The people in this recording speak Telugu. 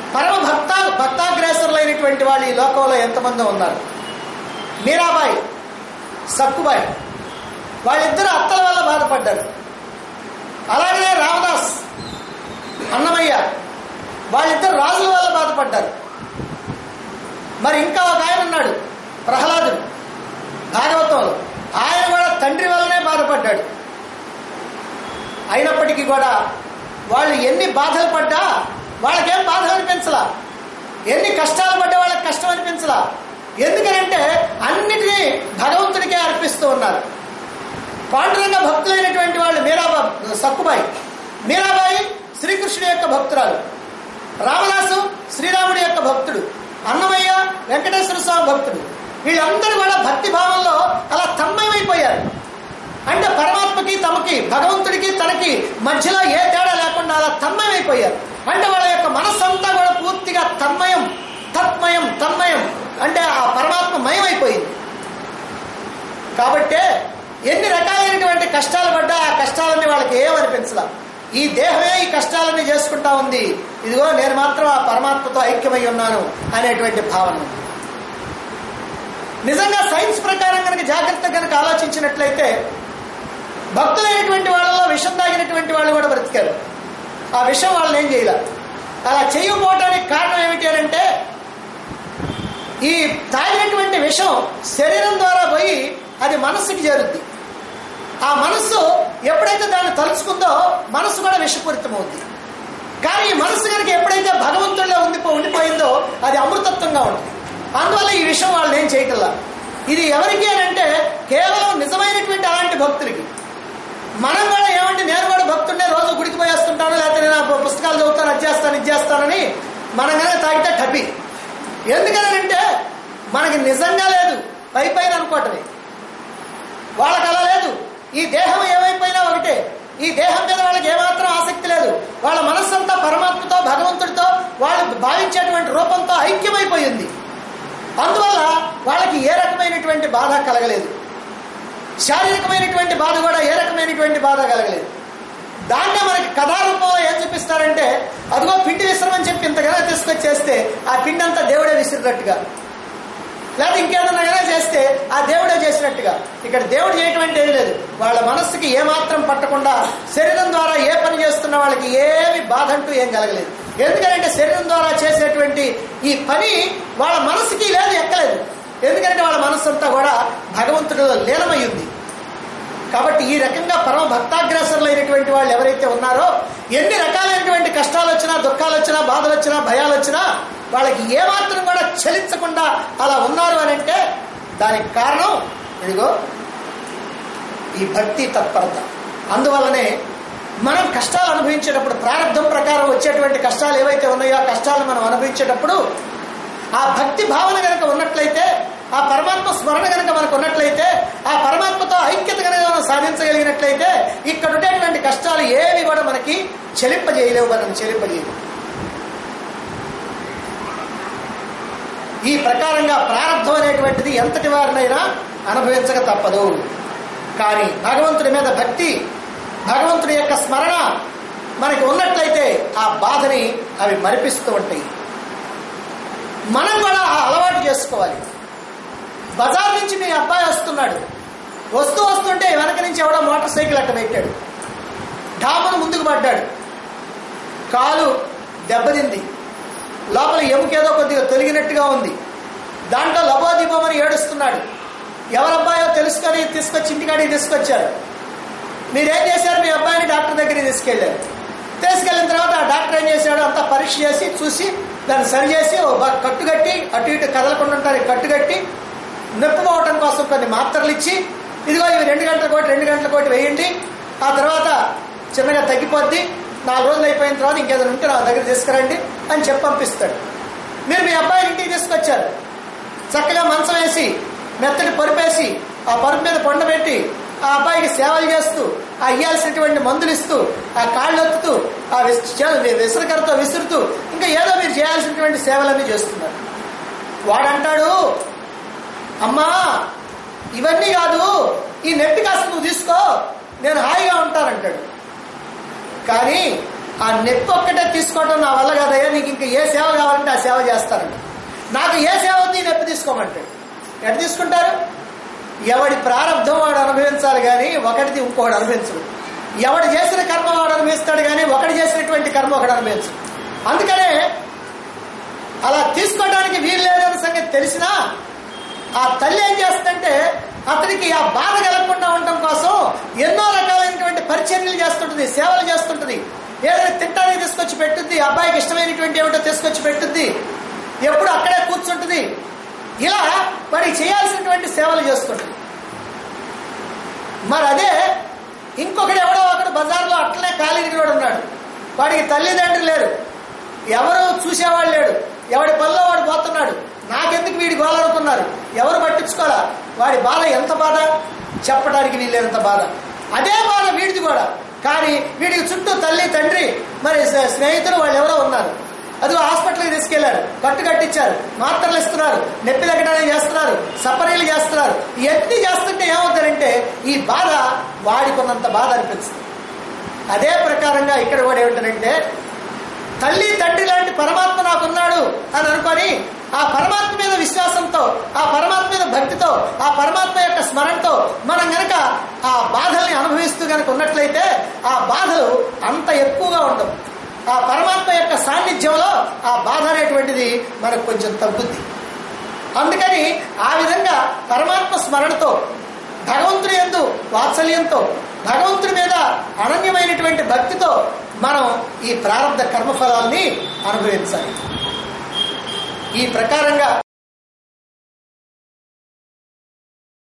పరమ భక్త భక్తాగ్రేసరులైనటువంటి వాళ్ళు ఈ లోకంలో ఎంతమంది ఉన్నారు మీరాబాయి సక్కుబాయి వాళ్ళిద్దరు అత్తల వల్ల బాధపడ్డారు అలాగనే రామదాస్ అన్నమయ్య వాళ్ళిద్దరు రాజుల వల్ల బాధపడ్డారు మరి ఇంకా ఒక ఆయన ఉన్నాడు ప్రహ్లాదుడు భాగవతంలో ఆయన కూడా తండ్రి వల్లనే బాధపడ్డాడు అయినప్పటికీ కూడా వాళ్ళు ఎన్ని బాధలు పడ్డా వాళ్ళకేం బాధ అనిపించలా ఎన్ని కష్టాలు పడ్డా వాళ్ళకి కష్టం అనిపించలా ఎందుకనంటే అన్నిటినీ భగవంతుడికే అర్పిస్తూ ఉన్నారు పాండురంగ భక్తులైనటువంటి వాళ్ళు మీరాబా సక్కుబాయి మీరాబాయి శ్రీకృష్ణుడి యొక్క భక్తురాలు రామదాసు శ్రీరాముడి యొక్క భక్తుడు అన్నమయ్య వెంకటేశ్వర స్వామి భక్తుడు వీళ్ళందరూ కూడా భక్తి భావంలో అలా తన్మయమైపోయారు అంటే పరమాత్మకి తమకి భగవంతుడికి తనకి మధ్యలో ఏ తేడా లేకుండా అలా తన్మయమైపోయారు అంటే వాళ్ళ యొక్క మనస్సంతా కూడా పూర్తిగా తన్మయం తత్మయం తన్మయం అంటే ఆ పరమాత్మ మయమైపోయింది కాబట్టే ఎన్ని రకాలైనటువంటి కష్టాలు పడ్డా ఆ కష్టాలన్నీ వాళ్ళకి ఏమనిపించలా ఈ దేహమే ఈ కష్టాలన్నీ చేసుకుంటా ఉంది ఇదిగో నేను మాత్రం ఆ పరమాత్మతో ఐక్యమై ఉన్నాను అనేటువంటి భావన ఉంది. నిజంగా సైన్స్ ప్రకారం కనుక జాగ్రత్త కనుక ఆలోచించినట్లయితే భక్తులైనటువంటి వాళ్ళలో విషం తాగినటువంటి వాళ్ళు కూడా బ్రతికారు ఆ విషం వాళ్ళని ఏం చేయాల అలా చేయకపోవడానికి కారణం ఏమిటి అని అంటే ఈ తాగినటువంటి విషం శరీరం ద్వారా పోయి అది మనస్సుకి చేరుద్ది ఆ మనస్సు ఎప్పుడైతే దాన్ని తలుచుకుందో మనస్సు కూడా విషపూరితమవుద్ది కానీ ఈ మనస్సు కనుక ఎప్పుడైతే భగవంతుడిలో ఉండిపో ఉండిపోయిందో అది అమృతత్వంగా ఉంటుంది అందువల్ల ఈ విషయం వాళ్ళని ఏం చేయగల ఇది ఎవరికి అని అంటే కేవలం నిజమైనటువంటి అలాంటి భక్తులకి మనం కూడా ఏమంటే నేను కూడా భక్తుండే రోజు గుడికి పోయేస్తుంటాను లేకపోతే నేను ఆ పుస్తకాలు చదువుతాను అది చేస్తాను ఇది చేస్తానని మనం కనుక తాగితే టపి ఎందుకనంటే మనకి నిజంగా లేదు పై పైన అనుకోవటమే వాళ్ళకి అలా లేదు ఈ దేహం ఏమైపోయినా ఒకటే ఈ దేహం మీద వాళ్ళకి ఏమాత్రం ఆసక్తి లేదు వాళ్ళ మనస్సంతా పరమాత్మతో భగవంతుడితో వాళ్ళు భావించేటువంటి రూపంతో ఐక్యమైపోయింది అందువల్ల వాళ్ళకి ఏ రకమైనటువంటి బాధ కలగలేదు శారీరకమైనటువంటి బాధ కూడా ఏ రకమైనటువంటి బాధ కలగలేదు దాన్నే మనకి కథారూపంలో ఏం చూపిస్తారంటే అదిగో పిండి విశ్రమని చెప్పి ఇంతగా తీసుకొచ్చేస్తే ఆ పిండి అంతా దేవుడే విసిరినట్టుగా లేదా ఇంకేదన్నా కనుక చేస్తే ఆ దేవుడే చేసినట్టుగా ఇక్కడ దేవుడు చేయటువంటి ఏం లేదు వాళ్ళ మనస్సుకి ఏమాత్రం పట్టకుండా శరీరం ద్వారా ఏ పని చేస్తున్న వాళ్ళకి ఏమి బాధ అంటూ ఏం కలగలేదు ఎందుకంటే శరీరం ద్వారా చేసేటువంటి ఈ పని వాళ్ళ మనసుకి లేదు ఎక్కలేదు ఎందుకంటే వాళ్ళ మనస్సు అంతా కూడా భగవంతుడిలో లీనమై ఉంది కాబట్టి ఈ రకంగా పరమ భక్తాగ్రసరులైనటువంటి వాళ్ళు ఎవరైతే ఉన్నారో ఎన్ని రకాలైనటువంటి కష్టాలు వచ్చినా దుఃఖాలు వచ్చినా బాధలు వచ్చినా భయాలు వచ్చినా వాళ్ళకి ఏమాత్రం కూడా చలించకుండా అలా ఉన్నారు అని అంటే దానికి కారణం ఇదిగో ఈ భక్తి తత్పరత అందువల్లనే మనం కష్టాలు అనుభవించేటప్పుడు ప్రారంభం ప్రకారం వచ్చేటువంటి కష్టాలు ఏవైతే ఉన్నాయో ఆ కష్టాలు మనం అనుభవించేటప్పుడు ఆ భక్తి భావన కనుక ఉన్నట్లయితే ఆ పరమాత్మ స్మరణ కనుక మనకు ఉన్నట్లయితే ఆ పరమాత్మతో ఐక్యత కనుక మనం సాధించగలిగినట్లయితే ఇక్కడ ఉండేటువంటి కష్టాలు ఏవి కూడా మనకి చెలింపజేయలేవు మనం చెలింపజేయలేవు ఈ ప్రకారంగా ప్రారంభం అనేటువంటిది ఎంతటి వారినైనా అనుభవించక తప్పదు కానీ భగవంతుడి మీద భక్తి భగవంతుడి యొక్క స్మరణ మనకి ఉన్నట్లయితే ఆ బాధని అవి మరిపిస్తూ ఉంటాయి మనం కూడా ఆ అలవాటు చేసుకోవాలి బజార్ నుంచి మీ అబ్బాయి వస్తున్నాడు వస్తూ వస్తుంటే వెనక నుంచి ఎవడో మోటార్ సైకిల్ అట్ట పెట్టాడు డామును ముందుకు పడ్డాడు కాలు దెబ్బతింది లోపల ఎముకేదో కొద్దిగా తొలగినట్టుగా ఉంది దాంట్లో లబోదీపమని ఏడుస్తున్నాడు ఎవరబ్బాయో తెలుసుకొని తీసుకొచ్చి ఇంటికాడికి తీసుకొచ్చారు మీరేం చేశారు మీ అబ్బాయిని డాక్టర్ దగ్గరికి తీసుకెళ్ళారు తీసుకెళ్ళిన తర్వాత ఆ డాక్టర్ ఏం చేశాడు అంతా పరీక్ష చేసి చూసి దాన్ని సరి చేసి ఓ బ- కట్టుకట్టి అటు ఇటు కదలకుండా ఉంటానికి కట్టుకట్టి నొప్పి పోవటం కోసం కొన్ని మాత్రలు ఇచ్చి ఇదిగో ఇవి రెండు గంటల కోటి రెండు గంటల కోటి వేయండి ఆ తర్వాత చిన్నగా తగ్గిపోద్ది నాలుగు రోజులు అయిపోయిన తర్వాత ఇంకేదైనా ఉంటే నా దగ్గర తీసుకురండి అని చెప్పి పంపిస్తాడు మీరు మీ అబ్బాయిని ఇంటికి తీసుకొచ్చారు చక్కగా మంచం వేసి మెత్తటి పరుపేసి ఆ పరుపు మీద పండబెట్టి ఆ అబ్బాయికి సేవలు చేస్తూ ఆ ఇయ్యాల్సినటువంటి మందులు ఇస్తూ ఆ కాళ్ళు ఒత్తుతూ ఆ విస్- చే- విసరకరతో విసురుతూ ఇంకా ఏదో మీరు చేయాల్సినటువంటి సేవలన్నీ చేస్తున్నారు వాడంటాడు అమ్మా ఇవన్నీ కాదు ఈ నెట్టి కాస్త నువ్వు తీసుకో నేను హాయిగా ఉంటానంటాడు కానీ ఆ నెప్పి ఒక్కటే తీసుకోవడం నా వల్ల కదయ్యా నీ నీకు ఇంకా ఏ సేవ కావాలంటే ఆ సేవ చేస్తానంట నాకు ఏ సేవ వద్దు నేను ఎప్పుడు తీసుకోమంటాడు ఎట్లా తీసుకుంటారు ఎవడి ప్రారంధం వాడు అనుభవించాలి కానీ ఒకటిది ఇంకొకటి అనుభవించడు ఎవడు చేసిన కర్మ వాడు అనుభవిస్తాడు కానీ ఒకటి చేసినటువంటి కర్మ ఒకటి అనుభవించడు అందుకనే అలా తీసుకోవడానికి వీలు లేదన్న సంగతి తెలిసినా ఆ తల్లి ఏం చేస్తుందంటే అతనికి ఆ బాధ కలగకుండా ఉండటం కోసం ఎన్నో రకాలైనటువంటి పరిచర్యలు చేస్తుంటుంది సేవలు చేస్తుంటుంది ఏదైనా తింటానికి తీసుకొచ్చి పెట్టుద్ది అబ్బాయికి ఇష్టమైనటువంటి ఏమిటో తీసుకొచ్చి పెట్టుద్ది ఎప్పుడు అక్కడే కూర్చుంటుంది ఇలా వాడికి చేయాల్సినటువంటి సేవలు చేస్తుంటుంది మరి అదే ఇంకొకడు ఎవడో ఒకడు బజార్లో అట్లనే ఖాళీ కూడా ఉన్నాడు వాడికి తల్లిదండ్రులు లేరు ఎవరు చూసేవాడు లేడు ఎవడి పనిలో వాడు పోతున్నాడు నాకెందుకు వీడి గోలనుకున్నారు ఎవరు పట్టించుకోరా వాడి బాధ ఎంత బాధ చెప్పడానికి వీళ్ళేంత బాధ అదే బాధ వీడిది కూడా కానీ వీడికి చుట్టూ తల్లి తండ్రి మరి స్నే- స్నేహితులు వాళ్ళు ఎవరో ఉన్నారు అది హాస్పిటల్కి తీసుకెళ్లారు కట్టు కట్టించారు మాత్రలు ఇస్తున్నారు నొప్పి తగ్గడానికి చేస్తున్నారు సపరీలు చేస్తున్నారు ఇవన్నీ చేస్తుంటే ఏమవుతారంటే ఈ బాధ వాడికున్నంత బాధ అనిపిస్తుంది అదే ప్రకారంగా ఇక్కడ కూడా ఏమిటంటే తల్లి తండ్రి లాంటి పరమాత్మ నాకున్నాడు అని అనుకొని ఆ పరమాత్మ మీద విశ్వాసంతో ఆ పరమాత్మ మీద భక్తితో ఆ పరమాత్మ యొక్క స్మరణతో మనం గనక ఆ బాధల్ని అనుభవిస్తూ గనక ఉన్నట్లయితే ఆ బాధలు అంత ఎక్కువగా ఉండవు ఆ పరమాత్మ యొక్క సాన్నిధ్యంలో ఆ బాధ అనేటువంటిది మనకు కొంచెం తగ్గుద్ది అందుకని ఆ విధంగా పరమాత్మ స్మరణతో భగవంతుని ఎందు వాత్సల్యంతో భగవంతుని మీద అనన్యమైనటువంటి భక్తితో మనం ఈ ప్రారంభ కర్మఫలాల్ని అనుభవించాలి ఈ ప్రకారంగా